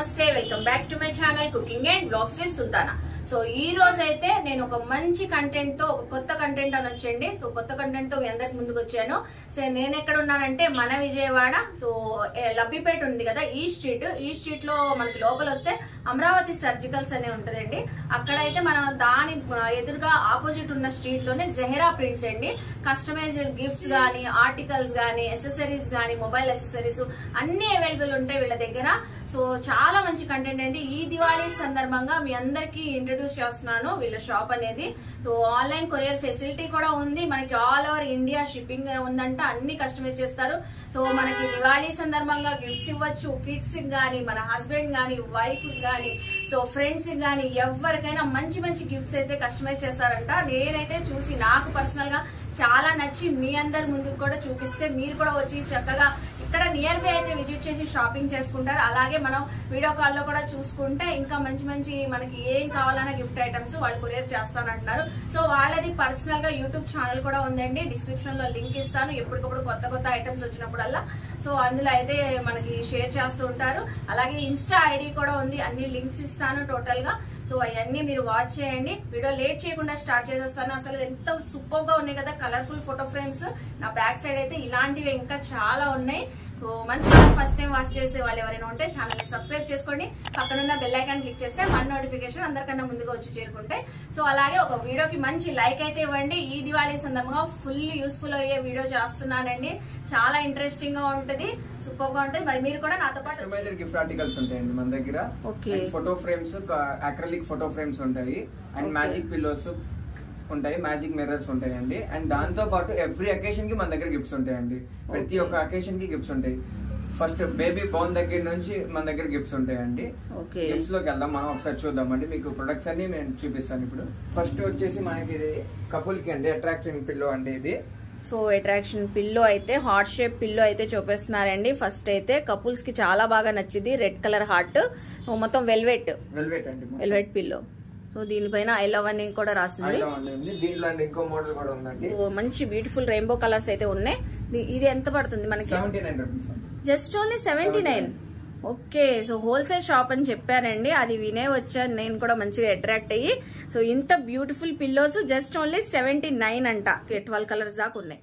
నమస్తే welcome back to my channel cooking and blogs with Sultana so ఈ రోజు అయితే నేను ఒక మంచి కంటెంట్ తో ఒక కొత్త కంటెంట్ అని వచ్చండి సో కొత్త కంటెంట్ తో మీ అందరికి ముందుకు వచ్చాను సో నేను ఎక్కడ ఉన్నానంటే మన విజయవాడ సో ఏ, లబ్బిపేట ఉంది కదా ఈ స్ట్రీట్ ఈ స్ట్రీట్ లో మనకి లోపల వస్తే అమరావతి సర్జికల్స్ అనే ఉంటదండి అక్కడైతే మనం దాని ఆ, ఎదురుగా ఆపోజిట్ ఉన్న స్ట్రీట్ లోనే జెహరా ప్రింట్స్ అండి కస్టమైజ్డ్ గిఫ్ట్స్ గానీ ఆర్టికల్స్ గానీ ఎసెసరీస్ గానీ మొబైల్ ఎసెసరీస్ అన్ని అవైలబుల్ ఉంటాయి వీళ్ళ దగ్గర సో చాలా మంచి కంటెంట్ అండి ఈ దివాళీ సందర్భంగా మీ అందరికి ఇంట్రడ్యూస్ చేస్తున్నాను వీళ్ళ షాప్ అనేది సో ఆన్లైన్ కొరియర్ ఫెసిలిటీ కూడా ఉంది మనకి ఆల్ ఓవర్ ఇండియా షిప్పింగ్ ఉందంట అన్ని కస్టమైజ్ చేస్తారు సో మనకి దివాళీ సందర్భంగా గిఫ్ట్స్ ఇవ్వచ్చు కిడ్స్ గానీ మన హస్బెండ్ గానీ వైఫ్ గానీ సో ఫ్రెండ్స్ గానీ ఎవరికైనా మంచి మంచి గిఫ్ట్స్ అయితే కస్టమైజ్ చేస్తారంట నేనైతే చూసి నాకు పర్సనల్ గా చాలా నచ్చి మీ అందరి ముందుకు కూడా చూపిస్తే మీరు కూడా వచ్చి చక్కగా ఇక్కడ నియర్ బై అయితే విజిట్ చేసి షాపింగ్ చేసుకుంటారు అలాగే మనం వీడియో కాల్ లో కూడా చూసుకుంటే ఇంకా మంచి మంచి మనకి ఏం కావాలన్నా గిఫ్ట్ ఐటమ్స్ వాళ్ళు కొరియర్ చేస్తానంటున్నారు సో వాళ్ళది పర్సనల్ గా యూట్యూబ్ ఛానల్ కూడా ఉందండి డిస్క్రిప్షన్ లో లింక్ ఇస్తాను ఎప్పటికప్పుడు కొత్త కొత్త ఐటమ్స్ వచ్చినప్పుడల్లా సో అందులో అయితే మనకి షేర్ చేస్తూ ఉంటారు అలాగే ఇన్స్టా ఐడి కూడా ఉంది అన్ని లింక్స్ ఇస్తాను టోటల్ గా సో అవన్నీ మీరు వాచ్ చేయండి వీడియో లేట్ చేయకుండా స్టార్ట్ చేసేస్తాను అసలు ఎంత సూపర్ గా ఉన్నాయి కదా కలర్ఫుల్ ఫోటో ఫ్రేమ్స్ నా బ్యాక్ సైడ్ అయితే ఇలాంటివి ఇంకా చాలా ఉన్నాయి సో మన ఛానల్ ఫస్ట్ టైం వాచ్ చేసే వాళ్ళు ఎవరైనా ఉంటే ఛానల్ ని సబ్స్క్రైబ్ చేసుకోండి పక్కనున్న బెల్ ఐకాన్ క్లిక్ చేస్తే మన నోటిఫికేషన్ అందరికన్నా ముందుగా వచ్చి చేరుకుంటాయి సో అలాగే ఒక వీడియోకి మంచి లైక్ అయితే ఇవ్వండి ఈ దివాళీ సందర్భంగా ఫుల్ యూస్ఫుల్ అయ్యే వీడియో చేస్తున్నానండి చాలా ఇంట్రెస్టింగ్ గా ఉంటది సూపర్ గా ఉంటది మరి మీరు కూడా నాతో పాటు కస్టమైజ్డ్ గిఫ్ట్ ఆర్టికల్స్ ఉంటాయండి మన దగ్గర Okay. Photo frames acrylic photo frames ఉంటాయి అండ్ Okay. మ్యాజిక్ పిల్లోస్ ఉంటాయి మ్యాజిక్ మిర్రర్స్ ఉంటాయండి అండ్ దాంతో పాటు ఎవ్రీ అకేషన్ కి మన దగ్గర గిఫ్ట్స్ ఉంటాయండి ప్రతి Okay. ఒక్క అకేషన్ కి గిఫ్ట్స్ ఉంటాయి ఫస్ట్ బేబీ బోన్ దగ్గర నుంచి మన దగ్గర గిఫ్ట్స్ ఉంటాయండి ఓకే గిఫ్ట్స్ లోకి వెళ్దాం మనం ఒకసారి చూద్దామండి మీకు ప్రొడక్ట్స్ అన్ని నేను చూపిస్తాను ఇప్పుడు ఫస్ట్ వచ్చేసి మనకి ఇది కపుల్ కి అండి అట్రాక్షన్ పిల్లో అండి ఇది సో అట్రాక్షన్ పిల్లో అయితే హార్ట్ షేప్ పిల్లో అయితే చూపిస్తున్నారండి ఫస్ట్ అయితే కపుల్స్ కి చాలా బాగా నచ్చింది రెడ్ కలర్ హార్ట్ మొత్తం వెల్వెట్ వెల్వెట్ అండి వెల్వెట్ పిల్లో సో దీనిపైన ఐ లవ్ అని కూడా రాసింది ఐటమ్ ఉంది దీంట్లో అండి ఇంకో మోడల్ కూడా ఉందండి సో మంచి బ్యూటిఫుల్ రెయిన్బో కలర్స్ అయితే ఉన్నాయి ది- ఇది ఎంత పడుతుంది మనకి సెవెంటీ నైన్ రూపీస్ అండి just only seventy nine okay so wholesale shop అని చెప్పారండి అది వినే వచ్చాను నేను కూడా మంచిగా అట్రాక్ట్ అయ్యి సో ఇంత beautiful pillows just only seventy nine అంట ట్వెల్వ్ కలర్స్ దాకా ఉన్నాయి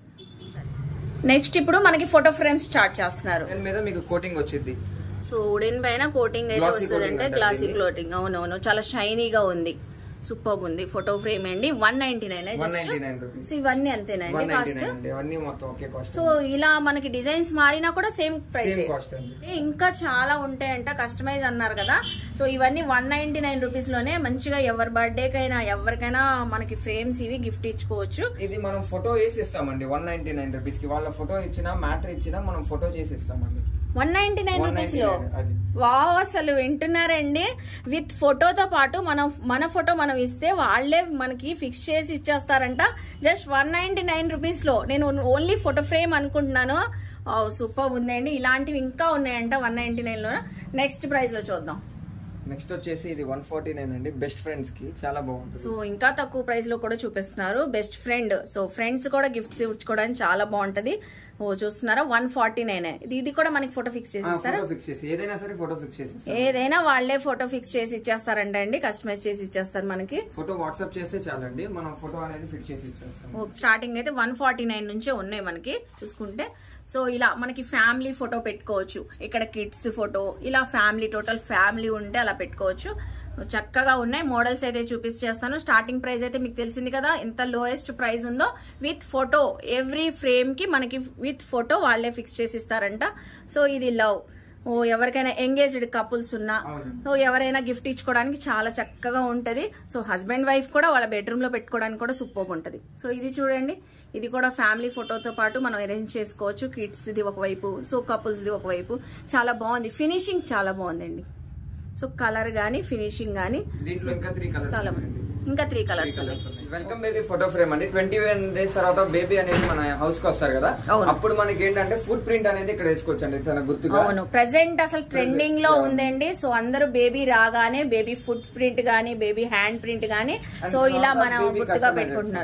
నెక్స్ట్ ఇప్పుడు మనకి ఫోటో ఫ్రేమ్స్ స్టార్ట్ చేస్తున్నారు దాని మీద మీకు కోటింగ్ వచ్చింది సో వుడెన్ పైన కోటింగ్ అయితే Glossy వస్తుంది అంటే coating అంటారు గ్లాసీ దీన్ని. క్లోటింగ్ అవునవును చాలా షైనీగా ఉంది సూపర్ ఉంది ఫోటో ఫ్రేమ్ అండి one ninety nine one ninety nine rupees so ఇవన్నీ అంతేనండి వన్ నైన్టీ కాస్ట్ నైన్ అండి అవన్నీ మొత్తం ఒకే కాస్ట్ సో ఇలా మనకి డిజైన్స్ మారినా కూడా సేమ్ ప్రైస్ సేమ్ కాస్ట్ అండి ఇంకా చాలా ఉంటాయంట కస్టమైజ్ అన్నారు కదా సో ఇవన్నీ వన్ నైన్టీ నైన్ రూపీస్ లోనే మంచిగా ఎవరి బర్త్డే కైనా ఎవరికైనా మనకి ఫ్రేమ్స్ ఇవి గిఫ్ట్ ఇచ్చుకోవచ్చు ఇది మనం ఫోటో వేసి ఇస్తామండి వన్ నైన్టీ నైన్ రూపీస్ కి వాళ్ళ ఫోటో ఇచ్చినా మ్యాటర్ ఇచ్చినా మనం ఫోటో చేసి ఇస్తామండి వన్ నైన్టీ నైన్ రూపీస్ లో 199 అది వావ్ అసలు వింటున్నారండి విత్ ఫోటోతో పాటు మనం మన ఫోటో మనం ఇస్తే వాళ్ళే మనకి ఫిక్స్ చేసి ఇచ్చేస్తారంట just one ninety nine rupees లో నేను ఓన్లీ ఫోటో ఫ్రేమ్ అనుకుంటున్నాను సూపర్ ఉందండి ఇలాంటివి ఇంకా ఉన్నాయంట వన్ నైన్టీ నైన్ లో నెక్స్ట్ ప్రైస్ లో చూద్దాం నెక్స్ట్ వచ్చేసి ఇది వన్ ఫార్టీ నైన్ అండి బెస్ట్ ఫ్రెండ్స్ కి చాలా బాగుంటుంది సో ఇంకా తక్కువ ప్రైస్ లో కూడా చూపిస్తున్నారు బెస్ట్ ఫ్రెండ్ సో ఫ్రెండ్స్ కూడా గిఫ్ట్స్ ఇచ్చుకోవడానికి చాలా బాగుంటది ఓ చూస్తున్నారా వన్ ఫార్టీ నైన్ ఇది ఇది కూడా మనకి ఫోటో ఫిక్స్ చేసి ఇస్తారా ఫోటో ఫిక్స్ చేసి ఏదైనా సరే ఫోటో ఫిక్స్ చేసి ఇస్తాం ఏదైనా వాళ్ళే ఫోటో ఫిక్స్ చేసి ఇచ్చేస్తారంట అండి కస్టమైజ్ చేసి ఇచ్చేస్తారు మనకి ఫోటో వాట్సాప్ చేస్తే చాలండి మనం ఫోటో అనేది ఫిట్ చేసి ఇచ్చేస్తాం స్టార్టింగ్ అయితే వన్ ఫార్టీ నైన్ నుంచే ఉన్నాయి మనకి చూసుకుంటే సో ఇలా మనకి ఫ్యామిలీ ఫోటో పెట్టుకోవచ్చు ఇక్కడ కిడ్స్ ఫోటో ఇలా ఫ్యామిలీ టోటల్ ఫ్యామిలీ ఉంటే అలా పెట్టుకోవచ్చు చక్కగా ఉన్నాయి మోడల్స్ అయితే చూపించేస్తాను స్టార్టింగ్ ప్రైస్ అయితే మీకు తెలిసింది కదా ఎంత లోయెస్ట్ ప్రైస్ ఉందో విత్ ఫోటో ఎవ్రీ ఫ్రేమ్ కి మనకి విత్ ఫోటో వాళ్ళే ఫిక్స్ చేసి ఇస్తారంట సో ఇది లవ్ ఓ ఎవరికైనా ఎంగేజ్డ్ కపుల్స్ ఉన్నా అవునండి. సో ఎవరైనా గిఫ్ట్ ఇచ్చుకోవడానికి చాలా చక్కగా ఉంటది సో హస్బెండ్ వైఫ్ కూడా వాళ్ళ బెడ్రూమ్ లో పెట్టుకోవడానికి కూడా సూపర్ ఉంటది సో ఇది చూడండి ఇది కూడా ఫ్యామిలీ ఫోటోతో పాటు మనం అరేంజ్ చేసుకోవచ్చు కిడ్స్ ది ఒకవైపు సో కపుల్స్ ది ఒకవైపు చాలా బాగుంది ఫినిషింగ్ చాలా బాగుందండి సో కలర్ గానీ ఫినిషింగ్ గానీ దీంట్లో ఇంకా త్రీ కలర్స్ చాలా బాగుంది ఇంకా త్రీ కలర్స్ ఉన్నాయి వెల్కమ్ బేబీ ఫోటో ఫ్రేమ్ అండి ట్వంటీ వన్ డేస్ తర్వాత బేబీ అనేది మన హౌస్ కి వస్తారు కదా అవును. అప్పుడు మనకి ఏంటంటే ఫుడ్ ప్రింట్ అనేది ఇక్కడ వేసుకోవచ్చు అండి తన గుర్తుగా అవును ప్రెసెంట్ అసలు ట్రెండింగ్ లో yeah. ఉందండి సో అందరూ బేబీ రాగానే బేబీ ఫుట్ ప్రింట్ గానీ బేబీ హ్యాండ్ ప్రింట్ గానీ And సో ఇలా normal మనం baby గుర్తుగా customized పెట్టుకుంటున్నారు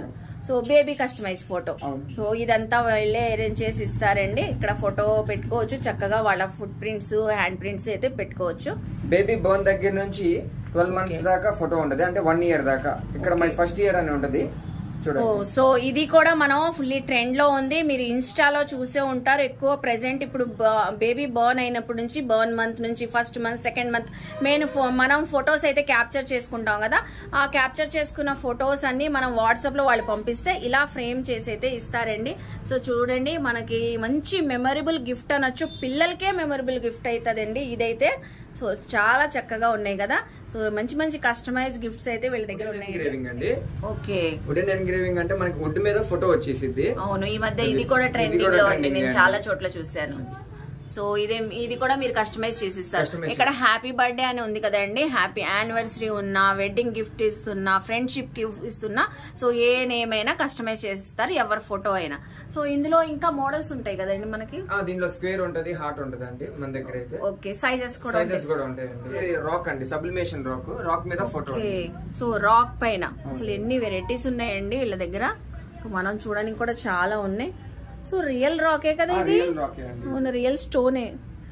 సో బేబీ కస్టమైజ్ ఫోటో అవును. సో ఇదంతా వాళ్ళే అరేంజ్ చేసి ఇస్తారండి ఇక్కడ ఫోటో పెట్టుకోవచ్చు చక్కగా వాళ్ళ ఫుట్ ప్రింట్స్ హ్యాండ్ ప్రింట్స్ అయితే పెట్టుకోవచ్చు బేబీ బోన్ దగ్గర నుంచి ట్వెల్వ్ మంత్స్ దాకా ఫోటో ఉంటది అంటే వన్ ఇయర్ దాకా ఇక్కడ మై ఫస్ట్ ఇయర్ అని ఉంటది ఓ, చూడండి సో ఇది కూడా మనం ఫుల్లీ ట్రెండ్ లో ఉంది మీరు ఇన్స్టాలో చూసే ఉంటారు ఎక్కువ ప్రెసెంట్ ఇప్పుడు బేబీ బర్న్ అయినప్పటి నుంచి బర్న్ మంత్ నుంచి first month second month main మనం ఫొటోస్ అయితే క్యాప్చర్ చేసుకుంటాం కదా ఆ క్యాప్చర్ చేసుకున్న ఫొటోస్ అన్ని మనం వాట్సాప్ లో వాళ్ళు పంపిస్తే ఇలా ఫ్రేమ్ చేసి అయితే ఇస్తారండి సో చూడండి మనకి మంచి మెమరబుల్ గిఫ్ట్ అనొచ్చు పిల్లలకే మెమరబుల్ గిఫ్ట్ అవుతుందండి ఇదైతే సో చాలా చక్కగా ఉన్నాయి కదా సో మంచి మంచి కస్టమైజ్ గిఫ్ట్స్ అయితే వీళ్ళ దగ్గర ఉన్నాయి ఎంగ్రేవింగ్ అండి ఓకే వుడెన్ ఎంగ్రేవింగ్ అంటే మనకి వుడ్ మీద ఫోటో వచ్చేసిద్ది అవును ఈ మధ్య ఇది- ఇది కూడా ఇది ట్రెండింగ్ కూడా లో ఉంది trending నేను అండి. చాలా చోట్ల చూశాను సో ఇదే ఇది కూడా మీరు కస్టమైజ్ చేసిస్తారు Customize ఇక్కడ హ్యాపీ బర్త్డే అని ఉంది కదండి హ్యాపీ యానివర్సరీ ఉన్నా వెడ్డింగ్ గిఫ్ట్ ఇస్తున్నా ఫ్రెండ్షిప్ గిఫ్ట్ ఇస్తున్నా సో ఏ నేమ్ అయినా కస్టమైజ్ చేసిస్తారు ఎవరి ఫోటో అయినా సో ఇందులో ఇంకా మోడల్స్ ఉంటాయి కదండి మనకి ఆ, దీనిలో స్క్వేర్ ఉంటది హార్ట్ ఉంటది అండి మన దగ్గర అయితే ఓకే సైజెస్ కూడా సైజెస్ ఉంటాయి కూడా ఉంటాయండి ఇది రాక్ అండి సబ్లిమేషన్ రాక్ రాక్ మీద ఫోటో ఓకే సో రాక్ పైన అసలు ఎన్ని వెరైటీస్ ఉన్నాయండి వీళ్ళ దగ్గర సో మనం చూడడానికి కూడా చాలా ఉన్నాయి సో రియల్ రాకే కదా ఇది రియల్ రాకే అండి అవును రియల్ స్టోనే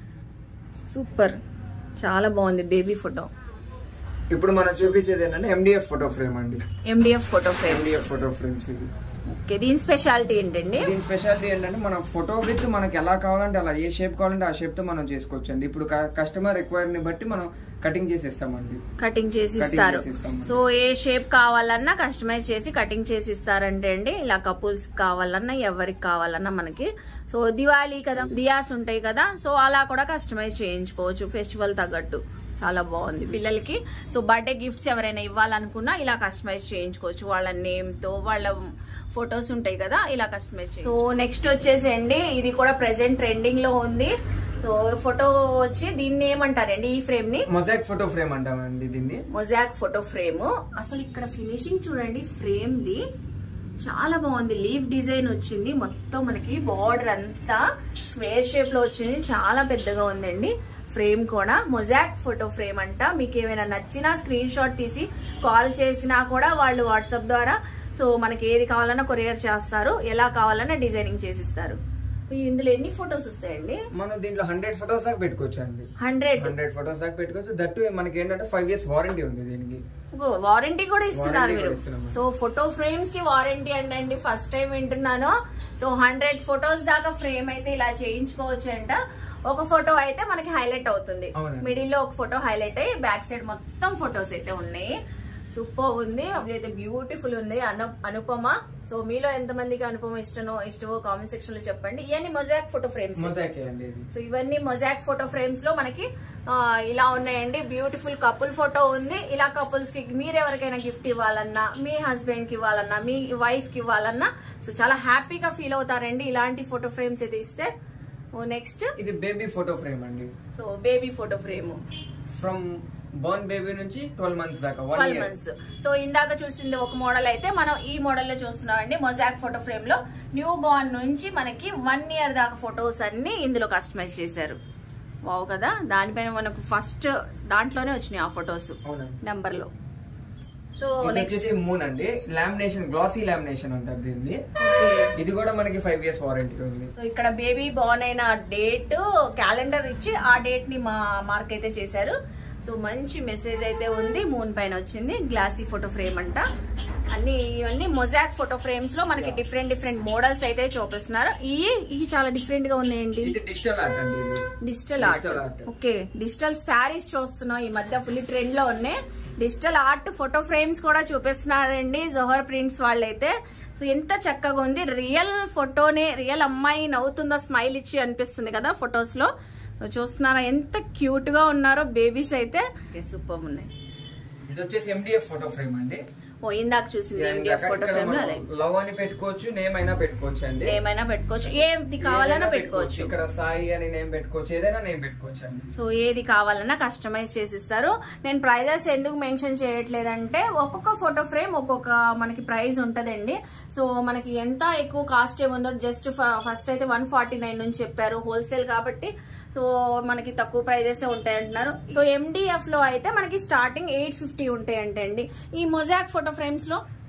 సూపర్ చాలా బాగుంది బేబీ ఫోటో ఇప్పుడు మనం చూపించేది ఏంటంటే ఎండిఎఫ్ ఫోటో ఫ్రేమ్ అండి MDF photo frame MDF photo frames ఇది ఓకే దీని స్పెషాలిటీ ఏంటండి దీని స్పెషాలిటీ ఏంటంటే మనం ఫోటో విత్ మనకి ఎలా కావాలంటే అలా ఏ షేప్ కావాలంటే ఆ షేప్ తో మనం చేసుకోవచ్చు అండి ఇప్పుడు కస్టమర్ రిక్వైర్ ని బట్టి మనం కటింగ్ చేసి ఇస్తామండి కటింగ్ చేసి Cutting ఇస్తారు చేసి ఇస్తాం. సో ఏ షేప్ కావాలన్నా కస్టమైజ్ చేసి కటింగ్ చేసి ఇస్తారంటే అండి ఇలా కపుల్స్ కావాలన్నా ఎవరికి కావాలన్నా మనకి సో దివాళీ కదా దియాస్ ఉంటాయి కదా సో అలా కూడా కస్టమైజ్ చేయించుకోవచ్చు ఫెస్టివల్ తగ్గట్టు చాలా బాగుంది పిల్లలకి సో బర్త్డే గిఫ్ట్స్ ఎవరైనా ఇవ్వాలనుకున్నా ఇలా కస్టమైజ్ చేయించుకోవచ్చు వాళ్ళ నేమ్ తో వాళ్ళ ఫొటోస్ ఉంటాయి కదా ఇలా కస్టమైజ్ సో నెక్స్ట్ వచ్చేసి అండి ఇది కూడా ప్రెసెంట్ ట్రెండింగ్ లో ఉంది సో ఫోటో వచ్చి దీన్ని ఏమంటారండి ఈ ఫ్రేమ్ ని మొజాక్ ఫోటో ఫ్రేమ్ అంటామండి దీన్ని మొజాక్ ఫోటో ఫ్రేమ్ అసలు ఇక్కడ ఫినిషింగ్ చూడండి ఫ్రేమ్ ది చాలా బాగుంది లీఫ్ డిజైన్ వచ్చింది మొత్తం మనకి బార్డర్ అంతా స్క్వేర్ షేప్ లో వచ్చింది చాలా పెద్దగా ఉందండి ఫ్రేమ్ కూడా మొజాక్ ఫోటో ఫ్రేమ్ అంట మీకు ఏమైనా నచ్చినా స్క్రీన్ షాట్ తీసి కాల్ చేసినా కూడా వాళ్ళు వాట్సాప్ ద్వారా సో మనకి ఏది కావాలన్నా కొరియర్ చేస్తారు ఎలా కావాలన్నా డిజైనింగ్ చేసిస్తారు ఇందులో ఎన్ని ఫొటోస్ వస్తాయండి మనం దీంట్లో హండ్రెడ్ ఫొటోస్ దాకా పెట్టుకోవచ్చు అండి హండ్రెడ్ హండ్రెడ్ ఫొటోస్ దాకా పెట్టుకోవచ్చు దట్టు మనకి ఏంటంటే ఫైవ్ ఇయర్స్ వారంటీ ఉంది దీనికి వారంటీ కూడా ఇస్తున్నారు Warranty మీరు కూడా ఇస్తున్నాము. సో ఫోటో ఫ్రేమ్స్ కి వారంటీ అండి ఫస్ట్ టైం వింటున్నాను సో హండ్రెడ్ ఫొటోస్ దాకా ఫ్రేమ్ అయితే ఇలా చేయించుకోవచ్చు అంట ఒక ఫోటో అయితే మనకి హైలైట్ అవుతుంది అవునండి. మిడిల్ లో ఒక ఫోటో హైలైట్ అయ్యి బ్యాక్ సైడ్ మొత్తం ఫొటోస్ అయితే ఉన్నాయి సూపర్ ఉంది ఇదైతే బ్యూటిఫుల్ ఉంది అను అనుపమ సో మీలో ఎంత మందికి అనుపమ ఇష్టమో ఇష్టమో కామెంట్ సెక్షన్ లో చెప్పండి ఇవన్నీ మొజాక్ ఫోటో ఫ్రేమ్స్ మొజాకే అండి ఇది సో ఇవన్నీ మొజాక్ ఫోటో ఫ్రేమ్స్ లో మనకి ఆ, ఇలా ఉన్నాయండి బ్యూటిఫుల్ కపుల్ ఫోటో ఉంది ఇలా కపుల్స్ కి మీరు ఎవరికైనా గిఫ్ట్ ఇవ్వాలన్నా మీ హస్బెండ్ కి ఇవ్వాలన్నా మీ వైఫ్ కి ఇవ్వాలన్నా సో చాలా హ్యాపీగా ఫీల్ అవుతారండి ఇలాంటి ఫోటో ఫ్రేమ్స్ అయితే ఇస్తే నెక్స్ట్ ఇది బేబీ ఫోటో ఫ్రేమ్ అండి so baby photo frame from born baby నుంచి ట్వెల్వ్ మంత్స్ దాకా one twelve year months so ఇందాక చూసింది ఒక మోడల్ అయితే మనం ఈ మోడల్ లో చూస్తున్నాం అండి మొజాక్ ఫోటో ఫ్రేమ్ లో న్యూ బార్న్ నుంచి మనకి వన్ ఇయర్ దాకా ఫొటోస్ అన్ని ఇందులో కస్టమైజ్ చేశారు వావ్ కదా దానిపైన మనకు ఫస్ట్ దాంట్లోనే వచ్చినాయి ఆ ఫొటోస్ అవునండి నెంబర్ లో సో ఇది నెక్స్ట్ వచ్చేసి మూన్ అండి లామినేషన్ గ్లాసీ లామినేషన్ అంటారు దీన్ని ఇది కూడా మనకి ఫైవ్ ఇయర్స్ వారంటీ ఉంది సో ఇక్కడ బేబీ బార్న్ అయిన డేట్ క్యాలెండర్ ఇచ్చి ఆ డేట్ ని మా మార్క్ అయితే చేశారు సో మంచి మెసేజ్ అయితే ఉంది మూన్ పైన వచ్చింది గ్లాసీ ఫోటో ఫ్రేమ్ అంట అన్ని ఇవన్నీ మొజాక్ ఫోటో ఫ్రేమ్స్ లో మనకి డిఫరెంట్ డిఫరెంట్ మోడల్స్ అయితే చూపిస్తున్నారు ఇవి ఇవి చాలా డిఫరెంట్ గా ఉన్నాయండి ఇది డిజిటల్ ఆర్ట్ అండి ఇది digital art Digital art. Okay digital sarees చూస్తున్నాం ఈ మధ్య ఫుల్ ట్రెండ్ లో ఉన్నాయి డిజిటల్ ఆర్ట్ ఫోటో ఫ్రేమ్స్ కూడా చూపిస్తున్నారండి జోహర్ ప్రింట్స్ వాళ్ళైతే సో ఎంత చక్కగా ఉంది రియల్ ఫోటోనే రియల్ అమ్మాయి నవ్వుతుందో స్మైల్ ఇచ్చి అనిపిస్తుంది కదా ఫొటోస్ లో సో చూస్తున్నారా ఎంత క్యూట్ గా ఉన్నారో బేబీస్ అయితే సూపర్ ఉన్నాయి ఇది వచ్చేసి ఎండిఎఫ్ ఫోటో ఫ్రేమ్ అండి ఓ ఇందాక చూసింది ఎండిఎఫ్ ఫోటో ఫ్రేమ్ లో అలాగే లవ్ అని పెట్టుకోవచ్చు నేమ్ అయినా పెట్టుకోవచ్చు అండి ఏమైనా పెట్టుకోవచ్చు ఏది కావాలన్నా ఏదైనా పెట్టుకోవచ్చు ఇక్కడ సాయి అని నేమ్ పెట్టుకోవచ్చు ఏదైనా నేమ్ పెట్టుకోవచ్చు అండి సో ఏది కావాలన్నా కస్టమైజ్ చేసిస్తారు నేను ప్రైజెస్ ఎందుకు మెన్షన్ చేయట్లేదంటే ఒక్కొక్క ఫోటో ఫ్రేమ్ ఒక్కొక్క మనకి ప్రైస్ ఉంటదండి సో మనకి ఎంత ఎక్కువ కాస్ట్ ఏముందో జస్ట్ ఫస్ట్ అయితే వన్ ఫార్టీ నైన్ నుంచి చెప్పారు హోల్సేల్ కాబట్టి సో మనకి తక్కువ ప్రైజెస్ ఉంటాయి అంటున్నారు సో ఎండిఎఫ్ లో అయితే మనకి స్టార్టింగ్ ఎయిట్ ఫిఫ్టీ ఉంటాయి అంటే అండి ఈ మొజాక్ ఫోటో ఫ్రేమ్స్ లో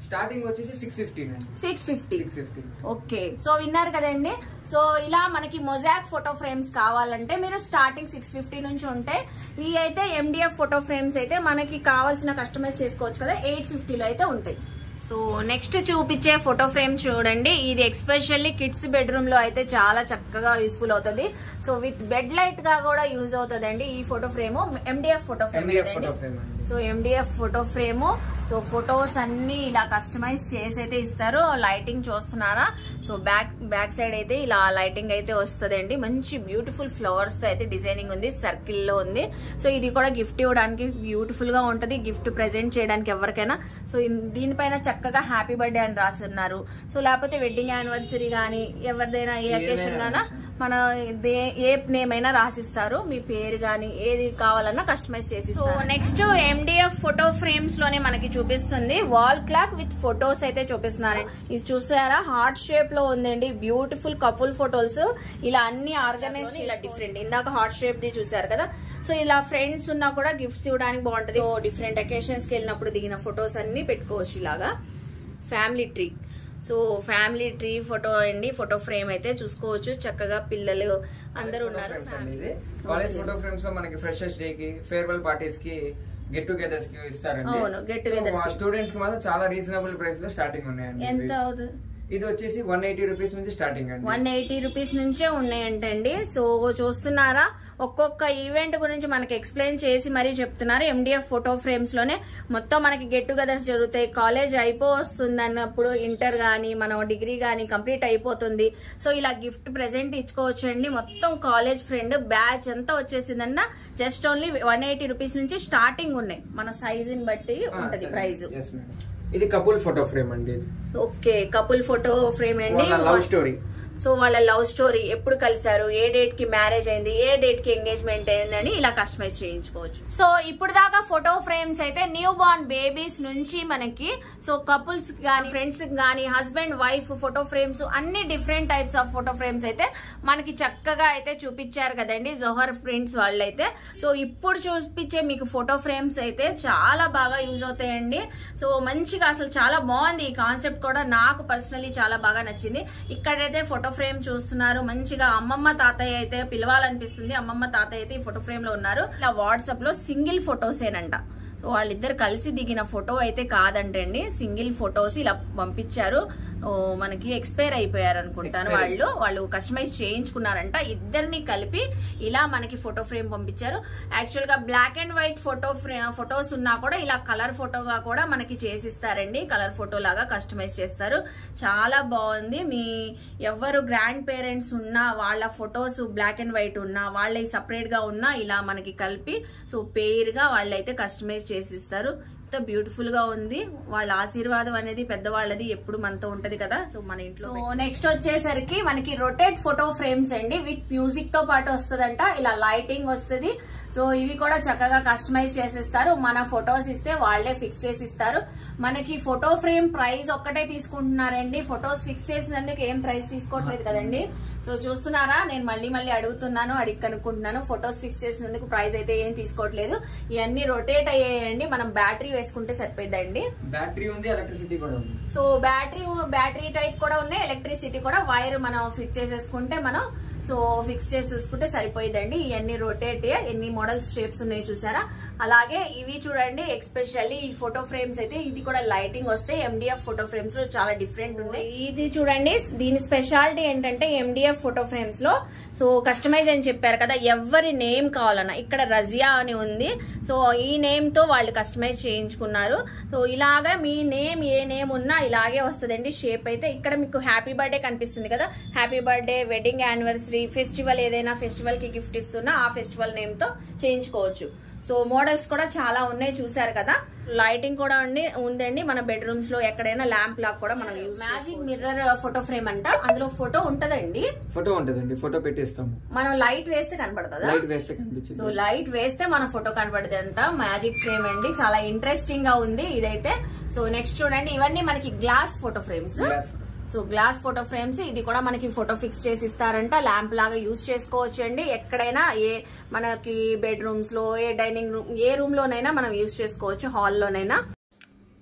స్టార్టింగ్ వచ్చేసి సిక్స్ ఫిఫ్టీన్ అండి six fifty six fifty okay so విన్నారు కదండి సో ఇలా మనకి మొజాక్ ఫోటో ఫ్రేమ్స్ కావాలంటే మీరు స్టార్టింగ్ సిక్స్ ఫిఫ్టీ నుంచి ఉంటే ఇవి అయితే ఎండిఎఫ్ ఫోటో ఫ్రేమ్స్ అయితే మనకి కావాల్సిన కస్టమైజ్ చేసుకోవచ్చు కదా ఎయిట్ ఫిఫ్టీలో అయితే ఉంటాయి సో నెక్స్ట్ చూపించే ఫోటో ఫ్రేమ్ చూడండి ఇది ఎక్స్పెషల్లీ కిడ్స్ బెడ్రూమ్ లో అయితే చాలా చక్కగా యూస్ఫుల్ అవుతుంది సో విత్ బెడ్ లైట్ గా కూడా యూజ్ అవుతుందండి ఈ photo frame MDF photo frame MDF photo frame అండి so MDF photo frame so photos అన్ని ఇలా కస్టమైజ్ చేసి అయితే ఇస్తారు లైటింగ్ చూస్తున్నారా సో బ్యాక్ బ్యాక్ సైడ్ అయితే ఇలా లైటింగ్ అయితే వస్తుందండి మంచి బ్యూటిఫుల్ ఫ్లవర్స్ తో అయితే డిజైనింగ్ ఉంది సర్కిల్ లో ఉంది సో ఇది కూడా గిఫ్ట్ ఇవ్వడానికి బ్యూటిఫుల్ గా ఉంటది గిఫ్ట్ ప్రెజెంట్ చేయడానికి ఎవరికైనా సో ఇన్- దీనిపైన చక్కగా హ్యాపీ బర్త్డే అని రాస్తున్నారు సో లేకపోతే వెడ్డింగ్ యానివర్సరీ గానీ ఎవరిదైనా ఏ ఏదైనా అకేషన్ గానా రాసి. మన దే- ఏ నేమ్ అయినా రాసిస్తారు మీ పేరు గాని ఏది కావాలన్నా కస్టమైజ్ చేసి so next MDF photo frames లోనే మనకి చూపిస్తుంది వాల్ క్లాక్ విత్ ఫొటోస్ అయితే చూపిస్తున్నారు ఇది చూస్తారా హార్ట్ షేప్ లో ఉందండి బ్యూటిఫుల్ కపుల్ ఫొటోస్ ఇలా అన్ని ఆర్గనైజ్ ఇలా డిఫరెంట్ ఇందాక హార్ట్ షేప్ ది చూసారు కదా సో ఇలా ఫ్రెండ్స్ ఉన్నా కూడా గిఫ్ట్స్ ఇవ్వడానికి బాగుంటది సో డిఫరెంట్ అకేషన్స్ కి వెళ్ళినప్పుడు దిగిన ఫొటోస్ అన్ని పెట్టుకోవచ్చు ఇలాగా family tree so family tree photo అండి ఫోటో ఫ్రేమ్ అయితే చూసుకోవచ్చు చక్కగా పిల్లలు అందరూ ఉన్నారు ఫ్రేమ్స్ అండి family. ఇది కాలేజ్ Okay. ఫోటో ఫ్రేమ్స్ లో మనకి ఫ్రెషర్స్ డే కి ఫేర్వెల్ పార్టీస్ కి గెట్ టుగెదర్స్ కి ఇస్తారండి అవును, get togethers. స్టూడెంట్స్ కి మాత్రం చాలా రీజనబుల్ ప్రైస్ లో స్టార్టింగ్ ఉన్నాయండి ఎంత ఇవి. అవుతుంది ఇది వచ్చేసి వన్ ఎయిటీ రూపీస్ నుంచి స్టార్టింగ్ అండి వన్ ఎయిటీ రూపీస్ నుంచే ఉన్నాయంటండి సో చూస్తున్నారా ఒక్కొక్క ఈవెంట్ గురించి మనకి ఎక్స్ప్లెయిన్ చేసి మరీ చెప్తున్నారు ఎండిఎఫ్ ఫోటో ఫ్రేమ్స్ లోనే మొత్తం మనకి గెట్ టుగెదర్స్ జరుగుతాయి కాలేజ్ అయిపోతుంది అన్నప్పుడు ఇంటర్ గానీ మన డిగ్రీ గానీ కంప్లీట్ అయిపోతుంది సో ఇలా గిఫ్ట్ ప్రెజెంట్ ఇచ్చుకోవచ్చండి మొత్తం కాలేజ్ ఫ్రెండ్ బ్యాచ్ అంతా వచ్చేసిందన్న just only one eighty rupees నుంచి స్టార్టింగ్ ఉన్నాయి మన సైజ్ ని బట్టి ఉంటది ప్రైస్ Yes, madam. ఇది కపుల్ ఫోటో ఫ్రేమ్ అండి ఇది ఓకే కపుల్ ఫోటో ఫ్రేమ్ అండి వాళ్ళ లవ్ స్టోరీ సో వాళ్ళ లవ్ స్టోరీ ఎప్పుడు కలిసారు ఏ డేట్ కి మ్యారేజ్ అయింది ఏ డేట్ కి ఎంగేజ్మెంట్ అయిందని ఇలా కస్టమైజ్ చేయించుకోవచ్చు సో ఇప్పుడు దాకా ఫోటో ఫ్రేమ్స్ అయితే న్యూ బార్న్ బేబీస్ నుంచి మనకి సో కపుల్స్ గానీ ఫ్రెండ్స్ గానీ హస్బెండ్ వైఫ్ ఫోటో ఫ్రేమ్స్ అన్ని different types of photo frames అయితే మనకి చక్కగా అయితే చూపించారు కదండి జోహర్ ప్రింట్స్ వాళ్ళైతే సో ఇప్పుడు చూపించే మీకు ఫోటో ఫ్రేమ్స్ అయితే చాలా బాగా యూజ్ అవుతాయండి సో మంచిగా అసలు చాలా బాగుంది ఈ కాన్సెప్ట్ కూడా నాకు పర్సనలీ చాలా బాగా నచ్చింది ఇక్కడైతే ఫోటో ఫ్రేమ్ చూస్తున్నారు మంచిగా అమ్మమ్మ తాతయ్య అయితే పిలవాలనిపిస్తుంది అమ్మమ్మ తాతయ్య అయితే ఈ ఫోటో ఫ్రేమ్ లో ఉన్నారు ఇలా వాట్సాప్ లో సింగిల్ ఫొటోసేనంట సో వాళ్ళిద్దరు కలిసి దిగిన ఫోటో అయితే కాదంటండి సింగిల్ ఫొటోస్ ఇలా పంపించారు ఓ, మనకి ఎక్స్పైర్ అయిపోయారు అనుకుంటాను Expire వాళ్ళు వాళ్ళు కస్టమైజ్ చేయించుకున్నారంట ఇద్దరిని కలిపి ఇలా మనకి ఫోటో ఫ్రేమ్ పంపించారు యాక్చువల్ గా black and white photo photos ఉన్నా కూడా ఇలా కలర్ ఫోటోగా కూడా మనకి చేసిస్తారండి కలర్ ఫోటో లాగా కస్టమైజ్ చేస్తారు చాలా బాగుంది మీ ఎవరు గ్రాండ్ పేరెంట్స్ ఉన్నా వాళ్ళ ఫొటోస్ బ్లాక్ అండ్ వైట్ ఉన్నా వాళ్ళ సపరేట్ గా ఉన్నా ఇలా మనకి కలిపి సో పేర్ గా వాళ్ళైతే కస్టమైజ్ చేసిస్తారు ఎంత బ్యూటిఫుల్ గా ఉంది వాళ్ళ ఆశీర్వాదం అనేది పెద్దవాళ్ళది ఎప్పుడు మనతో ఉంటది కదా సో మన ఇంట్లో నెక్స్ట్ వచ్చేసరికి మనకి రొటేట్ ఫోటో ఫ్రేమ్స్ అండి విత్ మ్యూజిక్ తో పాటు వస్తుందంట ఇలా లైటింగ్ వస్తుంది సో ఇవి కూడా చక్కగా కస్టమైజ్ చేసిస్తారు మన ఫొటోస్ ఇస్తే వాళ్ళే ఫిక్స్ చేసి ఇస్తారు మనకి ఫోటో ఫ్రేమ్ ప్రైస్ ఒక్కటే తీసుకుంటున్నారండి ఫొటోస్ ఫిక్స్ చేసినందుకు ఏం ప్రైస్ తీసుకోవట్లేదు కదండి సో చూస్తున్నారా నేను మళ్ళీ మళ్ళీ అడుగుతున్నాను అడిగి కనుక్కుంటున్నాను ఫొటోస్ ఫిక్స్ చేసినందుకు ప్రైస్ అయితే ఏం తీసుకోవట్లేదు ఇవన్నీ రొటేట్ అయ్యాయండి మనం బ్యాటరీ వేసుకుంటే సరిపోయిందండి బ్యాటరీ ఉంది ఎలక్ట్రిసిటీ కూడా ఉంది సో బ్యాటరీ బ్యాటరీ టైప్ కూడా ఉన్నాయి ఎలక్ట్రిసిటీ కూడా వైర్ మనం ఫిట్ చేసేసుకుంటే మనం సో ఫిక్స్ చేసేసుకుంటే సరిపోయిందండి ఇవన్నీ రొటేట్ ఎన్ని మోడల్స్ షేప్స్ ఉన్నాయి చూసారా అలాగే ఇవి చూడండి ఎక్స్పెషల్లీ ఈ ఫోటో ఫ్రేమ్స్ అయితే ఇది కూడా లైటింగ్ వస్తే ఎండిఎఫ్ ఫోటో ఫ్రేమ్స్ లో చాలా డిఫరెంట్ ఉన్నాయి ఇది చూడండి దీని స్పెషాలిటీ ఏంటంటే ఎండిఎఫ్ ఫోటో ఫ్రేమ్స్ లో సో కస్టమైజ్ అని చెప్పారు కదా ఎవరి నేమ్ కావాలన్నా ఇక్కడ రజియా అని ఉంది సో ఈ నేమ్ తో వాళ్ళు కస్టమైజ్ చేయించుకున్నారు సో ఇలాగా మీ నేమ్ ఏ నేమ్ ఉన్నా ఇలాగే వస్తుందండి షేప్ అయితే ఇక్కడ మీకు హ్యాపీ బర్త్డే కనిపిస్తుంది కదా happy birthday wedding anniversary festival ఏదైనా ఫెస్టివల్ కి గిఫ్ట్ ఇస్తున్నా ఆ ఫెస్టివల్ నేమ్ తో చేయించుకోవచ్చు సో మోడల్స్ కూడా చాలా ఉన్నాయి చూసారు కదా లైటింగ్ కూడా ఉండి ఉందండి మన బెడ్రూమ్స్ లో ఎక్కడైనా ల్యాంప్ లాగా కూడా మనం మ్యాజిక్ మిర్రర్ ఫోటో ఫ్రేమ్ అంట అందులో ఫోటో ఉంటదండి ఫోటో ఉంటదండి ఫోటో పెట్టేస్తాము మనం లైట్ వేస్తే కనపడుతుందా లైట్ వేస్తే సో కనిపించింది లైట్ వేస్తే మన ఫోటో కనపడదు అంత మ్యాజిక్ ఫ్రేమ్ అండి చాలా ఇంట్రెస్టింగ్ గా ఉంది ఇదైతే సో నెక్స్ట్ చూడండి ఇవన్నీ మనకి glass photo frames Glass. So glass photo frames ఇది కూడా మనకి ఫోటో ఫిక్స్ చేసి ఇస్తారంట ల్యాంప్ లాగా యూజ్ చేసుకోవచ్చు అండి ఎక్కడైనా ఏ మనకి బెడ్రూమ్స్ లో ఏ డైనింగ్ రూమ్ ఏ రూమ్ లోనైనా మనం యూజ్ చేసుకోవచ్చు హాల్ లోనైనా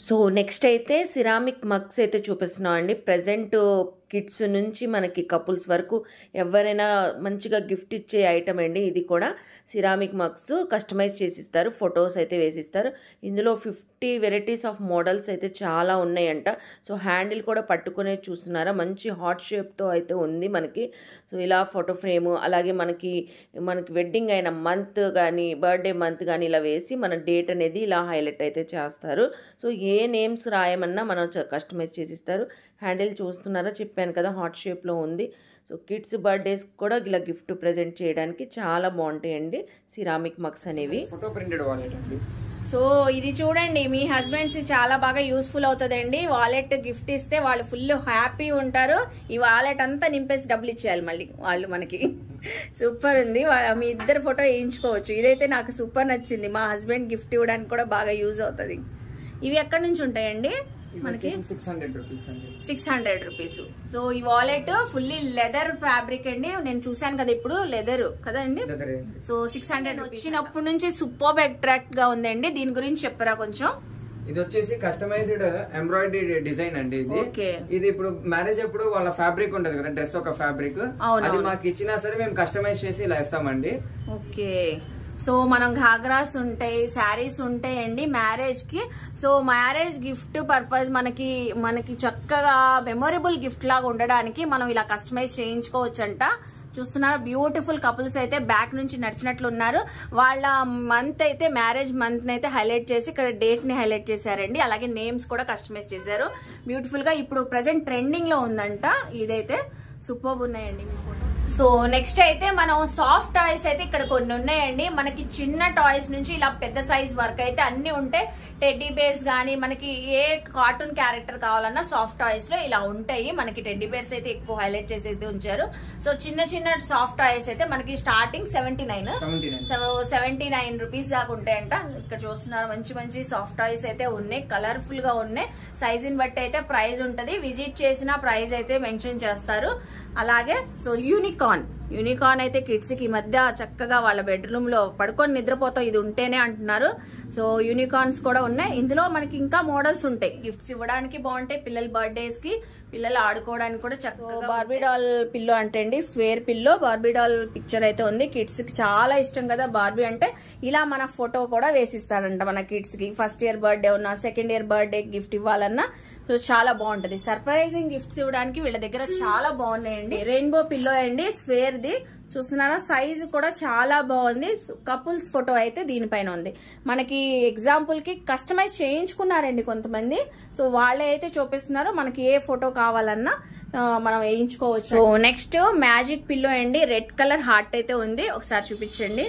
సో నెక్స్ట్ అయితే సిరామిక్ మగ్స్ అయితే చూపిస్తున్నాం అండి ప్రజెంట్ కిడ్స్ నుంచి మనకి కపుల్స్ వరకు ఎవరైనా మంచిగా గిఫ్ట్ ఇచ్చే ఐటమ్ అండి ఇది కూడా సిరామిక్ మగ్స్ కస్టమైజ్ చేసిస్తారు ఫొటోస్ అయితే వేసిస్తారు ఇందులో ఫిఫ్టీ వెరైటీస్ ఆఫ్ మోడల్స్ అయితే చాలా ఉన్నాయంట సో హ్యాండిల్ కూడా పట్టుకునే చూస్తున్నారా మంచి హాట్ షేప్తో అయితే ఉంది మనకి సో ఇలా ఫోటో ఫ్రేము అలాగే మనకి మనకి వెడ్డింగ్ అయిన మంత్ కానీ బర్త్డే మంత్ కానీ ఇలా వేసి మన డేట్ అనేది ఇలా హైలైట్ అయితే చేస్తారు సో ఏ నేమ్స్ రాయమన్నా మనం కస్టమైజ్ చేసిస్తారు హ్యాండిల్ చూస్తున్నారా చెప్పాను కదా హాట్ షేప్లో ఉంది సో కిడ్స్ బర్త్డేస్ కూడా ఇలా గిఫ్ట్ ప్రజెంట్ చేయడానికి చాలా బాగుంటాయండి సిరామిక్ మగ్స్ అనేవి ఫోటో ప్రింటెడ్ వాలెట్ అండి సో ఇది చూడండి మీ హస్బెండ్స్ చాలా బాగా యూస్ఫుల్ అవుతుందండి వాలెట్ గిఫ్ట్ ఇస్తే వాళ్ళు ఫుల్ హ్యాపీ ఉంటారు ఈ వాలెట్ అంతా నింపేసి డబ్బులు ఇచ్చేయాలి మళ్ళీ వాళ్ళు మనకి సూపర్ ఉంది వా- మీ ఇద్దరు ఫోటో వేయించుకోవచ్చు ఇదైతే నాకు సూపర్ నచ్చింది మా హస్బెండ్ గిఫ్ట్ ఇవ్వడానికి కూడా బాగా యూజ్ అవుతుంది ఇవి ఎక్కడి నుంచి ఉంటాయండి మనకి సిక్స్ హండ్రెడ్ రూపీస్ అండి సిక్స్ హండ్రెడ్ రూపీస్ సో ఈ వాలెట్ ఫుల్లీ లెదర్ ఫ్యాబ్రిక్ అండి నేను చూసాను కదా ఇప్పుడు లెదర్ కదండి దగ్గరే సో సిక్స్ హండ్రెడ్ వచ్చినప్పటి నుంచి సూపర్ అట్రాక్ట్ గా ఉందండి దీని గురించి చెప్పరా కొంచెం ఇది వచ్చేసి కస్టమైజ్డ్ ఎంబ్రాయిడరీ డిజైన్ అండి ఇది Okay. ఇది ఇప్పుడు మ్యారేజ్ అప్పుడు వాళ్ళ ఫ్యాబ్రిక్ ఉంటది కదా డ్రెస్ ఒక ఫ్యాబ్రిక్ అవును, అది అవును. మాకు ఇచ్చినా సరే మేము కస్టమైజ్ చేసి ఇలా ఇస్తామండి ఓకే సో మనం ఘాగ్రాస్ ఉంటాయి శారీస్ ఉంటాయండి మ్యారేజ్ కి సో మ్యారేజ్ గిఫ్ట్ పర్పస్ మనకి మనకి చక్కగా మెమొరబుల్ గిఫ్ట్ లాగా ఉండడానికి మనం ఇలా కస్టమైజ్ చేయించుకోవచ్చంట చూస్తున్నారు బ్యూటిఫుల్ కపుల్స్ అయితే బ్యాక్ నుంచి నడిచినట్లు ఉన్నారు వాళ్ళ మంత్ అయితే మ్యారేజ్ మంత్ అయితే హైలైట్ చేసి ఇక్కడ డేట్ ని హైలైట్ చేశారండి అలాగే నేమ్స్ కూడా కస్టమైజ్ చేశారు బ్యూటిఫుల్ గా ఇప్పుడు ప్రెసెంట్ ట్రెండింగ్ లో ఉందంట ఇదైతే సూపర్ ఉన్నాయండి మీ ఫోటో సో నెక్స్ట్ అయితే మనం సాఫ్ట్ టాయ్స్ అయితే ఇక్కడ కొన్ని ఉన్నాయండి మనకి చిన్న టాయ్స్ నుంచి ఇలా పెద్ద సైజ్ వరకు అయితే అన్ని ఉంటాయి టెడ్డీ బేర్స్ గానీ మనకి ఏ కార్టూన్ క్యారెక్టర్ కావాలన్నా సాఫ్ట్ టాయ్స్ లో ఇలా ఉంటాయి మనకి టెడ్డీ బేర్స్ అయితే ఎక్కువ హైలైట్ చేసి అయితే ఉంచారు సో చిన్న చిన్న సాఫ్ట్ టాయ్స్ అయితే మనకి starting seventy nine seventy nine seventy nine rupees దాకా ఉంటాయంట ఇక్కడ చూస్తున్నారు మంచి మంచి సాఫ్ట్ టాయ్స్ అయితే ఉన్నాయి కలర్ఫుల్ గా ఉన్నాయి సైజ్ ని బట్టి అయితే ప్రైస్ ఉంటది విజిట్ చేసిన ప్రైస్ అయితే మెన్షన్ చేస్తారు అలాగే సో యూనికార్న్ యూనికార్న్ అయితే కిడ్స్ కి ఈ మధ్య చక్కగా వాళ్ళ బెడ్రూమ్ లో పడుకొని నిద్రపోతాం ఇది ఉంటేనే అంటున్నారు సో యూనికార్న్స్ కూడా ఉన్నాయి ఇందులో మనకి ఇంకా మోడల్స్ ఉంటాయి గిఫ్ట్స్ ఇవ్వడానికి బాగుంటాయి పిల్లల బర్త్డేస్ కి పిల్లలు ఆడుకోవడానికి కూడా చక్కగా బార్బీ డాల్ పిల్లో అంటే అండి square pillow Barbie doll picture అయితే ఉంది కిడ్స్ కి చాలా ఇష్టం కదా బార్బీ అంటే ఇలా మన ఫోటో కూడా వేసిస్తాడంట మన కిడ్స్ కి ఫస్ట్ ఇయర్ బర్త్డే ఉన్నా సెకండ్ ఇయర్ బర్త్డే గిఫ్ట్ ఇవ్వాలన్నా సో చాలా బాగుంటది సర్ప్రైజింగ్ గిఫ్ట్స్ ఇవ్వడానికి వీళ్ళ దగ్గర చాలా బాగున్నాయండి రెయిన్బో పిల్లో అండి స్క్వేర్ ది చూస్తున్నారా సైజ్ కూడా చాలా బాగుంది కపుల్స్ ఫోటో అయితే దీనిపైన ఉంది మనకి ఎగ్జాంపుల్ కి కస్టమైజ్ చేయించుకున్నారండి కొంతమంది సో వాళ్ళే అయితే చూపిస్తున్నారు మనకి ఏ ఫోటో కావాలన్నా ఆ, మనం వేయించుకోవచ్చు సో నెక్స్ట్ మ్యాజిక్ పిల్లో అండి రెడ్ కలర్ హార్ట్ అయితే ఉంది ఒకసారి చూపించండి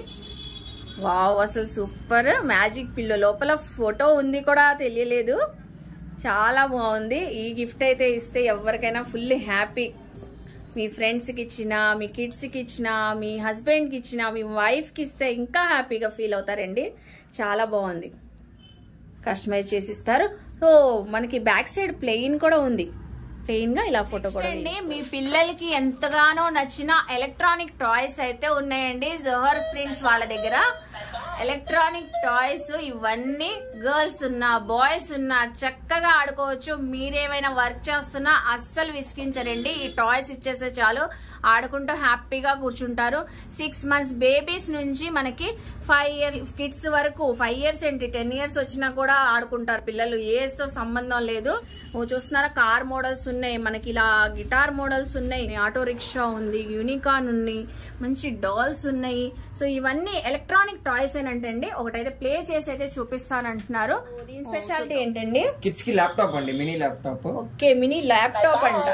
వావ్ అసలు సూపర్ మ్యాజిక్ పిల్లో లోపల ఫోటో ఉంది కూడా తెలియలేదు చాలా బాగుంది ఈ గిఫ్ట్ అయితే ఇస్తే ఎవరికైనా ఫుల్ హ్యాపీ మీ ఫ్రెండ్స్కి ఇచ్చిన మీ కిడ్స్కి ఇచ్చిన మీ హస్బెండ్కి ఇచ్చిన మీ వైఫ్కి ఇస్తే ఇంకా హ్యాపీగా ఫీల్ అవుతారండి చాలా బాగుంది కస్టమైజ్ చేసి ఇస్తారు సో మనకి బ్యాక్ సైడ్ ప్లెయిన్ కూడా ఉంది ప్లెయిన్ గా ఇలా ఫోటో కూడా అండి మీ పిల్లలకి ఎంతగానో నచ్చిన ఎలక్ట్రానిక్ టాయ్స్ అయితే ఉన్నాయండి జోహర్ ప్రింట్స్ వాళ్ళ దగ్గర ఎలక్ట్రానిక్ టాయ్స్ ఇవన్నీ గర్ల్స్ ఉన్నా బాయ్స్ ఉన్నా చక్కగా ఆడుకోవచ్చు మీరేమైనా వర్క్ చేస్తున్నా అస్సలు విసిగించరండి ఈ టాయ్స్ ఇచ్చేస్తే చాలు ఆడుకుంటూ హ్యాపీగా కూర్చుంటారు సిక్స్ మంత్స్ బేబీస్ నుంచి మనకి ఫైవ్ ఇయర్స్ కిడ్స్ వరకు ఫైవ్ ఇయర్స్ ఏంటి టెన్ ఇయర్స్ వచ్చినా కూడా ఆడుకుంటారు పిల్లలు ఏజ్ తో సంబంధం లేదు ఓ చూస్తున్నారా కార్ మోడల్స్ ఉన్నాయి మనకి ఇలా గిటార్ మోడల్స్ ఉన్నాయి ఆటో రిక్షా ఉంది యూనికాన్ ఉంది మంచి డాల్స్ ఉన్నాయి సో ఇవన్నీ ఎలక్ట్రానిక్ టాయ్స్ ఏనంటండి ఒకటైతే ప్లే చేసి అయితే చూపిస్తానంటున్నారు దీని స్పెషాలిటీ ఏంటండి కిడ్స్ కి ల్యాప్టాప్ అండి mini laptop okay mini laptop అంట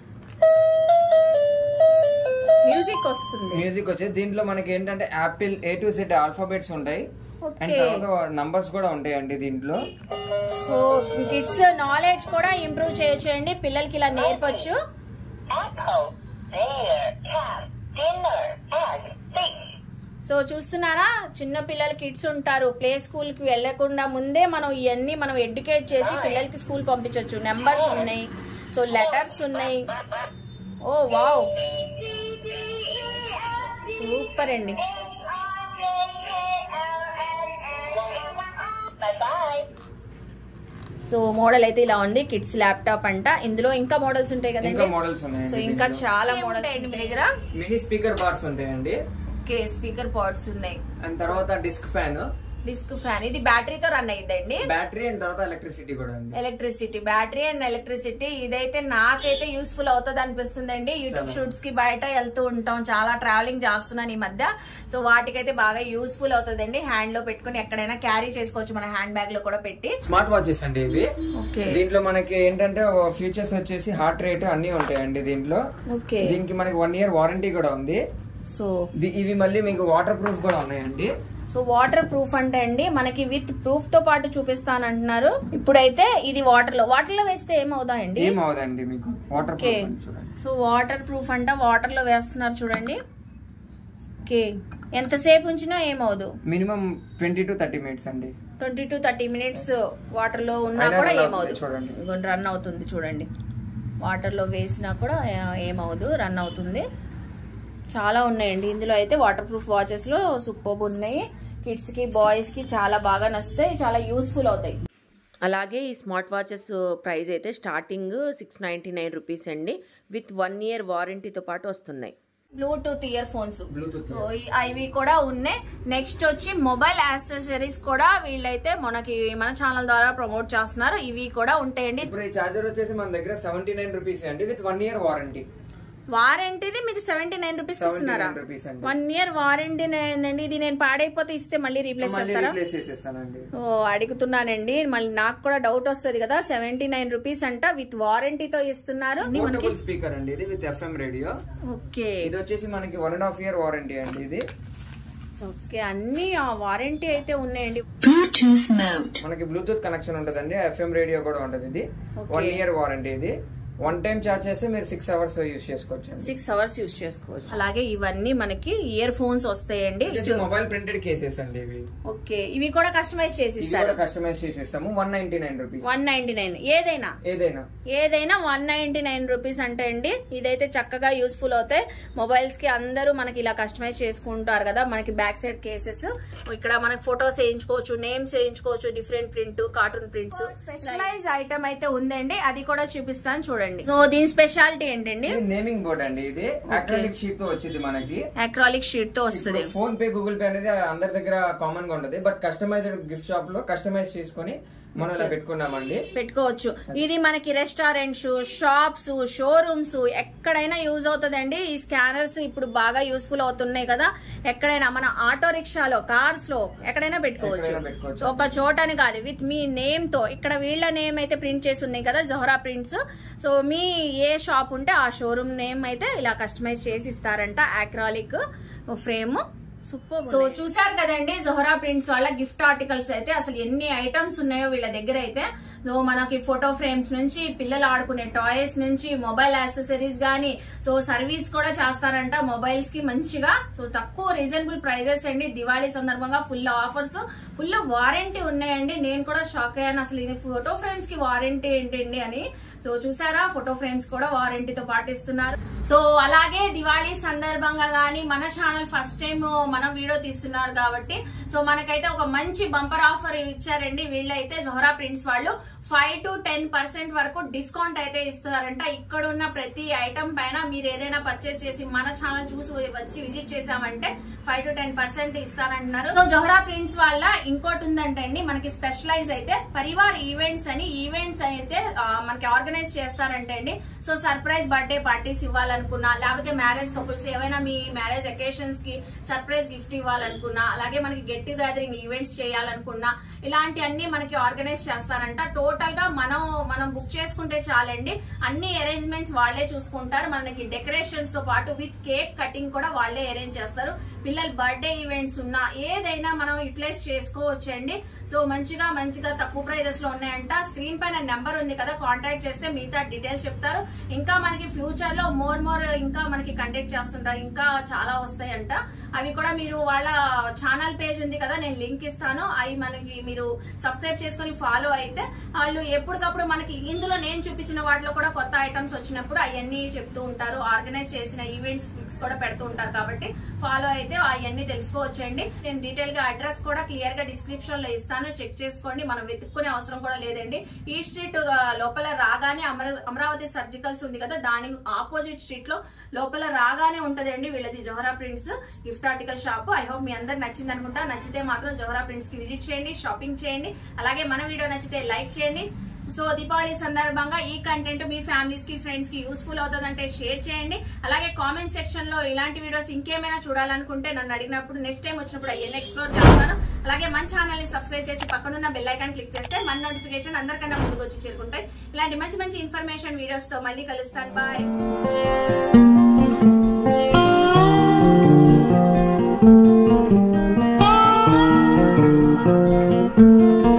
మ్యూజిక్ వస్తుంది మ్యూజిక్ వచ్చేది దీంట్లో మనకి ఏంటంటే apple A to Z alphabets ఉంటాయి Okay. అండ్ తర్వాత నంబర్స్ కూడా ఉంటాయండి దీంట్లో సో కిడ్స్ నాలెడ్జ్ కూడా ఇంప్రూవ్ చేయొచ్చు అండి పిల్లలకి ఇలా నేర్పొచ్చు Apple, bear, cat, dinner, egg, fish. So చూస్తున్నారా చిన్న పిల్లలు కిడ్స్ ఉంటారు ప్లే స్కూల్ కి వెళ్లకుండా ముందే మనం ఇవన్నీ మనం ఎడ్యుకేట్ చేసి పిల్లలకి స్కూల్ పంపించవచ్చు నెంబర్స్ ఉన్నాయి సో లెటర్స్ ఉన్నాయి ఓ వావ్ సూపర్ అండి Bye bye. So so model అయితే ఇలా ఉంది కిడ్స్ ల్యాప్టాప్ అంట ఇందులో ఇంకా మోడల్స్ ఉంటాయి ఇంకా కదండి మోడల్స్ ఉన్నాయండి సో ఇంకా దీంట్లో. చాలా మోడల్స్ మీ దగ్గర మినీ స్పీకర్ బార్స్ ఉంటాయండి ఓకే స్పీకర్ పాడ్స్ ఉన్నాయి అండ్ తర్వాత డిస్క్ ఫ్యాన్ డిస్క్ ఫ్యాన్ ఇది బ్యాటరీతో రన్ అయ్యిందండి బ్యాటరీ అండ్ తర్వాత ఎలక్ట్రిసిటీ కూడా ఉంది ఎలక్ట్రిసిటీ బ్యాటరీ అండ్ ఎలక్ట్రిసిటీ ఇదైతే నాకైతే యూస్ఫుల్ అవుతుంది అనిపిస్తుందండి యూట్యూబ్ చాలా. షూట్స్ కి బయట వెళ్తూ ఉంటాం చాలా ట్రావెలింగ్ చేస్తున్నాను ఈ మధ్య సో వాటికైతే బాగా యూస్ఫుల్ అవుతుందండి హ్యాండ్ లో పెట్టుకుని ఎక్కడైనా క్యారీ చేసుకోవచ్చు మన హ్యాండ్ బ్యాగ్ లో కూడా పెట్టి స్మార్ట్ వాచెస్ అండి ఇవి ఓకే దీంట్లో మనకి ఏంటంటే ఫీచర్స్ వచ్చేసి హార్ట్ రేట్ అన్ని ఉంటాయండి దీంట్లో ఓకే దీనికి మనకి వన్ ఇయర్ వారంటీ కూడా ఉంది సో ది- ఇవి మళ్ళీ మీకు వాటర్ ప్రూఫ్ కూడా ఉన్నాయండి సో వాటర్ ప్రూఫ్ అంటే అండి మనకి విత్ ప్రూఫ్ తో పాటు చూపిస్తానంటున్నారు ఇప్పుడైతే ఇది వాటర్ లో వాటర్ లో వేస్తే ఏమవుతాయండి ఏం అవదండి మీకు వాటర్ ఓకే ప్రూఫ్ చూడండి సో వాటర్ ప్రూఫ్ అంట వాటర్ లో వేస్తున్నారు చూడండి ఓకే ఎంతసేపు ఉంచినా ఏమవదు minimum twenty to thirty minutes అండి twenty to thirty minutes water లో ఉన్నా అయినా కూడా run ఏమవదు అవుతుంది చూడండి. రన్ అవుతుంది చూడండి వాటర్ లో వేసినా కూడా ఏ- ఏమవదు రన్ అవుతుంది చాలా ఉన్నాయండి ఇందులో అయితే వాటర్ ప్రూఫ్ వాచెస్ లో సూపర్ ఉన్నాయి కిడ్స్ కి బాయ్స్ కి చాలా బాగా నచ్చుతాయి చాలా యూస్ఫుల్ అవుతాయి అలాగే ఈ స్మార్ట్ వాచెస్ ప్రైస్ అయితే starting six ninety nine rupees అండి విత్ వన్ ఇయర్ వారంటీతో పాటు వస్తున్నాయి Bluetooth earphones Bluetooth so ఈ- ఇవి కూడా ఉన్నాయి నెక్స్ట్ వచ్చి మొబైల్ యాక్సెసరీస్ కూడా వీళ్ళైతే మనకి మన ఛానల్ ద్వారా ప్రమోట్ చేస్తున్నారు ఇవి కూడా ఉంటాయండి ఇప్పుడు ఈ చార్జర్ వచ్చేసి మన దగ్గర సెవెంటీ నైన్ రూపీస్ అండి విత్ వన్ ఇయర్ వారంటీ వారంటీది మీకు సెవెంటీ నైన్ రూపీస్ ఇస్తున్నారా 79 rupees అండి. వన్ ఇయర్ వారంటీ అండి ఇది నేను పాడైపోతే ఇస్తే మళ్ళీ రీప్లేస్ మళ్ళీ చేస్తారా రీప్లేస్ చేసేస్తానండి ఓ అడుగుతున్నానండి మళ్ళీ నాకు కూడా డౌట్ వస్తది కదా సెవెంటీ నైన్ రూపీస్ అంట విత్ వారంటీతో ఇస్తున్నారు ఇది మనకి పోర్టబుల్ స్పీకర్ అండి ఇది విత్ ఎఫ్ఎం రేడియో ఓకే ఇది వచ్చేసి మనకి one and half year warranty అండి ఇది ఓకే అన్ని వారంటీ అయితే ఉన్నాయండి Bluetooth mode. మనకి బ్లూటూత్ కనెక్షన్ ఉంటదండి ఎఫ్ఎం రేడియో కూడా ఉంటది ఇది Okay. వన్ ఇయర్ వారంటీ ఇది వన్ టైం చార్జ్ చేస్తే మీరు సిక్స్ అవర్స్ యూస్ చేసుకోవచ్చు అండి సిక్స్ అవర్స్ యూస్ చేసుకోవచ్చు అలాగే ఇవన్నీ మనకి ఇయర్ ఫోన్స్ వస్తాయండి మొబైల్ ప్రింటెడ్ కేసెస్ అండి ఇవి ఓకే ఇవి కూడా కస్టమైజ్ చేసి ఇవి ఇస్తారు కూడా కస్టమైజ్ చేసిస్తాము one ninety nine rupees one ninety nine ఏదైనా ఏదైనా ఏదైనా వన్ నైన్టీ నైన్ రూపీస్ అంటే అండి ఇదైతే చక్కగా యూస్ఫుల్ అవుతాయి మొబైల్స్ కి అందరూ మనకి ఇలా కస్టమైజ్ చేసుకుంటారు కదా మనకి బ్యాక్ సైడ్ కేసెస్ ఇక్కడ మనకి ఫొటోస్ వేయించుకోవచ్చు నేమ్స్ వేయించుకోవచ్చు different print cartoon prints specialize item అయితే ఉందండి అది కూడా చూపిస్తాను చూడండి సో దీని స్పెషాలిటీ ఏంటండి ఇది నేమింగ్ బోర్డ్ అండి ఇది అక్రాలిక్ షీట్ తో వచ్చింది మనకి అక్రాలిక్ షీట్ తో వస్తుంది ఫోన్ పే గూగుల్ పే అనేది అందరి దగ్గర కామన్ గా ఉంటది బట్ కస్టమైజ్డ్ గిఫ్ట్ షాప్ లో కస్టమైజ్ చేసుకొని మనం ఇలా పెట్టుకున్నామండి పెట్టుకోవచ్చు ఇది మనకి రెస్టారెంట్స్ షాప్స్ షోరూమ్స్ ఎక్కడైనా యూజ్ అవుతుందండి ఈ స్కానర్స్ ఇప్పుడు బాగా యూస్ఫుల్ అవుతున్నాయి కదా ఎక్కడైనా మన ఆటో రిక్షాలో కార్స్ లో ఎక్కడైనా పెట్టుకోవచ్చు ఎక్కడైనా పెట్టుకోవచ్చు. ఒక చోటని కాదు విత్ మీ నేమ్ తో ఇక్కడ వీళ్ళ నేమ్ అయితే ప్రింట్ చేసి ఉన్నాయి కదా జోహరా ప్రింట్స్ సో మీ ఏ షాప్ ఉంటే ఆ షోరూమ్ నేమ్ అయితే ఇలా కస్టమైజ్ చేసి ఇస్తారంట అక్రాలిక్ ఫ్రేమ్ సూపర్ సో చూసారు కదండి జోహరా ప్రింట్స్ వాళ్ళ గిఫ్ట్ ఆర్టికల్స్ అయితే అసలు ఎన్ని ఐటమ్స్ ఉన్నాయో వీళ్ళ దగ్గర అయితే సో మనకి ఫోటో ఫ్రేమ్స్ నుంచి పిల్లలు ఆడుకునే టాయ్స్ నుంచి మొబైల్ యాక్సెసరీస్ గానీ సో సర్వీస్ కూడా చేస్తారంట మొబైల్స్ కి మంచిగా సో తక్కువ రీజనబుల్ ప్రైజెస్ అండి దివాళీ సందర్భంగా ఫుల్ ఆఫర్స్ ఫుల్ వారంటీ ఉన్నాయండి నేను కూడా షాక్ అయ్యాను అసలు ఇది ఫోటో ఫ్రేమ్స్ కి వారంటీ ఏంటండి అని సో చూసారా ఫోటో ఫ్రేమ్స్ కూడా వారంటీతో పాటు ఇస్తున్నారు సో అలాగే దివాళీ సందర్భంగా గానీ మన ఛానల్ ఫస్ట్ టైం మనం వీడియో తీస్తున్నారు కాబట్టి సో మనకైతే ఒక మంచి బంపర్ ఆఫర్ ఇచ్చారండి వీళ్ళైతే జోహరా ప్రింట్స్ వాళ్ళు ఫైవ్ టు టెన్ పర్సెంట్ వరకు డిస్కౌంట్ అయితే ఇస్తున్నారంట ఇక్కడ ఉన్న ప్రతి ఐటమ్ పైన మీరు ఏదైనా పర్చేస్ చేసి మన ఛానల్ చూసి వచ్చి విజిట్ చేసామంటే ఫైవ్ టు టెన్ పర్సెంట్ ఇస్తారంటున్నారు సో జోహరా ప్రింట్స్ వల్ల ఇంకోటి ఉందంటండి మనకి స్పెషలైజ్ అయితే పరివార్ ఈవెంట్స్ అని ఈవెంట్స్ అయితే ఆ, మనకి ఆర్గనైజ్ చేస్తారంటే అండి సో సర్ప్రైజ్ బర్త్డే పార్టీస్ ఇవ్వాలనుకున్నా లేకపోతే మ్యారేజ్ కపుల్స్ ఏవైనా మీ మ్యారేజ్ అకేషన్స్ కి సర్ప్రైజ్ గిఫ్ట్ ఇవ్వాలనుకున్నా అలాగే మనకి గెట్ టుగెదరింగ్ ఈవెంట్స్ చేయాలనుకున్నా ఇలాంటి అన్ని మనకి ఆర్గనైజ్ చేస్తారంట టోటల్ గా మనం మనం బుక్ చేసుకుంటే చాలండి అన్ని అరేంజ్మెంట్స్ వాళ్ళే చూసుకుంటారు మనకి డెకరేషన్స్ తో పాటు విత్ కేక్ కటింగ్ కూడా వాళ్ళే అరేంజ్ చేస్తారు పిల్లల బర్త్డే ఈవెంట్స్ ఉన్నా ఏదైనా మనం యూటిలైజ్ చేసుకోవచ్చండి సో మంచిగా మంచిగా తక్కువ ప్రైజెస్ లో ఉన్నాయంట స్క్రీన్ పైన నెంబర్ ఉంది కదా కాంటాక్ట్ చేస్తే మిగతా డీటెయిల్స్ చెప్తారు ఇంకా మనకి ఫ్యూచర్ లో మోర్ మోర్ ఇంకా మనకి కండక్ట్ చేస్తుంటారు ఇంకా చాలా వస్తాయంట అవి కూడా మీరు వాళ్ళ ఛానల్ పేజ్ ఉంది కదా నేను లింక్ ఇస్తాను అవి మనకి మీరు సబ్స్క్రైబ్ చేసుకొని ఫాలో అయితే వాళ్ళు ఎప్పటికప్పుడు మనకి ఇందులో నేను చూపించిన వాటిలో కూడా కొత్త ఐటమ్స్ వచ్చినప్పుడు అవన్నీ చెప్తూ ఉంటారు ఆర్గనైజ్ చేసిన ఈవెంట్స్ ఫిక్స్ కూడా పెడుతూ ఉంటారు కాబట్టి ఫాలో అయితే అయితే అవన్నీ తెలుసుకోవచ్చండి నేను డీటెయిల్ గా అడ్రస్ కూడా క్లియర్ గా డిస్క్రిప్షన్ లో ఇస్తాను చెక్ చేసుకోండి మనం వెతుక్కునే అవసరం కూడా లేదండి ఈ స్ట్రీట్ ఆ, లోపల రాగానే అమర- అమరావతి సర్జికల్స్ ఉంది కదా దాని ఆపోజిట్ స్ట్రీట్ లో లోపల రాగానే ఉంటదండి వీళ్ళది Johara prints gift article shop I hope మీ అందరు నచ్చింది అనుకుంటా నచ్చితే మాత్రం జోహరా ప్రింట్స్ కి విజిట్ చేయండి షాపింగ్ చేయండి అలాగే మన వీడియో నచ్చితే లైక్ చేయండి సో దీపావళి సందర్భంగా ఈ కంటెంట్ మీ ఫ్యామిలీస్ కి ఫ్రెండ్స్ కి యూస్ఫుల్ అవుతుందంటే షేర్ చేయండి అలాగే కామెంట్ సెక్షన్ లో ఇలాంటి వీడియోస్ ఇంకేమైనా చూడాలనుకుంటే నన్ను అడిగినప్పుడు నెక్స్ట్ టైం వచ్చినప్పుడు అవన్నీ ఎక్స్ప్లోర్ చేస్తాను అలాగే మన ఛానల్ ని సబ్స్క్రైబ్ చేసి పక్కనున్న బెల్ ఐకాన్ క్లిక్ చేస్తే మన నోటిఫికేషన్ అందరికన్నా ముందుకు వచ్చి చేరుకుంటాయి ఇలాంటి మంచి మంచి ఇన్ఫర్మేషన్ వీడియోస్ తో మళ్ళీ కలుస్తాను బాయ్ Thank